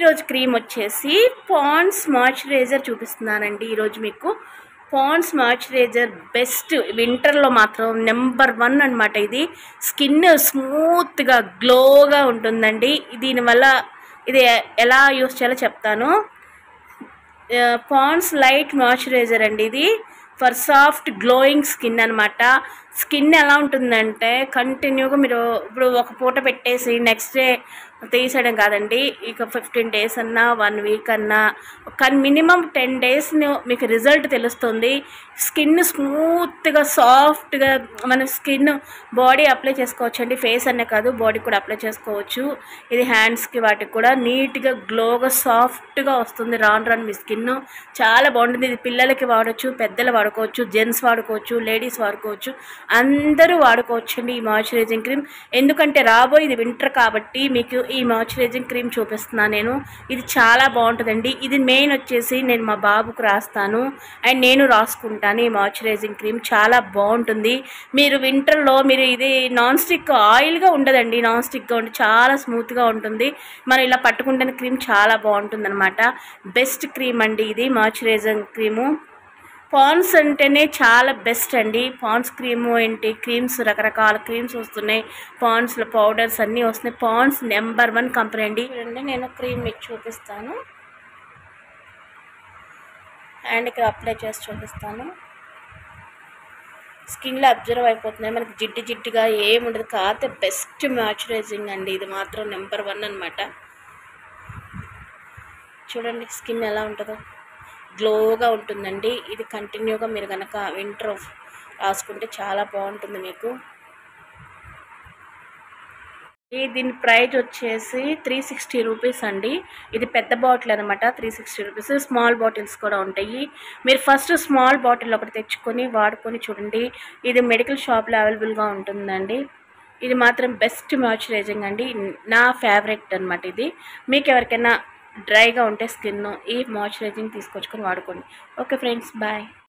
ఈరోజు క్రీమ్ వచ్చేసి Pond's moisturiser చూపిస్తున్నానండి ఈరోజు మీకు పాండ్స్ మాయిశ్చరైజర్ బెస్ట్ వింటర్లో మాత్రం నెంబర్ వన్ అనమాట ఇది స్కిన్ స్మూత్గా గ్లోగా ఉంటుందండి దీనివల్ల ఇది ఎలా యూస్ చేయాలో చెప్తాను పాండ్స్ లైట్ మాయిశ్చరైజర్ అండి ఇది ఫర్ సాఫ్ట్ గ్లోయింగ్ స్కిన్ అనమాట స్కిన్ ఎలా ఉంటుందంటే కంటిన్యూగా మీరు ఇప్పుడు ఒక పూట పెట్టేసి నెక్స్ట్ డే తీసేయడం కాదండి ఇక ఫిఫ్టీన్ డేస్ అన్నా వన్ వీక్ అన్నా కానీ మినిమం టెన్ డేస్ మీకు రిజల్ట్ తెలుస్తుంది స్కిన్ స్మూత్గా సాఫ్ట్గా మన స్కిన్ బాడీ అప్లై చేసుకోవచ్చు అండి ఫేస్ అనే కాదు బాడీ కూడా అప్లై చేసుకోవచ్చు ఇది హ్యాండ్స్కి వాటికి కూడా నీట్గా గ్లోగా సాఫ్ట్గా వస్తుంది రాను రాను మీ స్కిన్ చాలా బాగుంటుంది ఇది పిల్లలకి వాడచ్చు పెద్దలు వాడుకోవచ్చు జెంట్స్ వాడుకోవచ్చు లేడీస్ వాడుకోవచ్చు అందరూ వాడుకోవచ్చు అండి ఈ మాయిశ్చరైజింగ్ క్రీమ్ ఎందుకంటే రాబోయేది వింటర్ కాబట్టి మీకు ఈ మాయిశ్చరైజింగ్ క్రీమ్ చూపిస్తున్నాను నేను ఇది చాలా బాగుంటుందండి ఇది మెయిన్ వచ్చేసి నేను మా బాబుకు రాస్తాను అండ్ నేను రాసుకుంటాను ఈ మాయిశ్చరైజింగ్ క్రీమ్ చాలా బాగుంటుంది మీరు వింటర్లో మీరు ఇది నాన్ స్టిక్ ఆయిల్గా ఉండదండి నాన్ స్టిక్గా ఉండి చాలా స్మూత్గా ఉంటుంది మనం ఇలా పట్టుకుంటున్న క్రీమ్ చాలా బాగుంటుంది అనమాట బెస్ట్ క్రీమ్ అండి ఇది మాయిశ్చరైజింగ్ క్రీము పాన్స్ అంటేనే చాలా బెస్ట్ అండి పాన్స్ క్రీము ఏంటి క్రీమ్స్ రకరకాల క్రీమ్స్ వస్తున్నాయి పాన్స్లో పౌడర్స్ అన్నీ వస్తున్నాయి పాన్స్ నెంబర్ వన్ కంపెనీ అండి చూడండి నేను క్రీమ్ మీకు చూపిస్తాను హ్యాండ్కి అప్లై చేసి చూపిస్తాను స్కిన్లో అబ్జర్వ్ అయిపోతున్నాయి మనకి జిడ్డు జిడ్డుగా ఏముండదు కాకపోతే బెస్ట్ మాయిశ్చరైజింగ్ అండి ఇది మాత్రం నెంబర్ వన్ అనమాట చూడండి స్కిన్ ఎలా ఉంటుందో గ్లోగా ఉంటుందండి ఇది కంటిన్యూగా మీరు కనుక వింటర్ రాసుకుంటే చాలా బాగుంటుంది మీకు ఈ దీని ప్రైస్ వచ్చేసి త్రీ సిక్స్టీ రూపీస్ అండి ఇది పెద్ద బాటిల్ అనమాట three sixty rupees small bottles కూడా ఉంటాయి మీరు ఫస్ట్ స్మాల్ బాటిల్ ఒకటి తెచ్చుకొని వాడుకొని చూడండి ఇది మెడికల్ షాప్లో అవైలబుల్గా ఉంటుందండి ఇది మాత్రం బెస్ట్ మాయిశ్చరైజింగ్ అండి నా ఫేవరెట్ అనమాట ఇది మీకు ఎవరికైనా డ్రైగా ఉంటే స్కిన్ ఈ మాయిశ్చరైజింగ్ తీసుకొచ్చుకొని వాడుకోండి ఓకే ఫ్రెండ్స్ బాయ్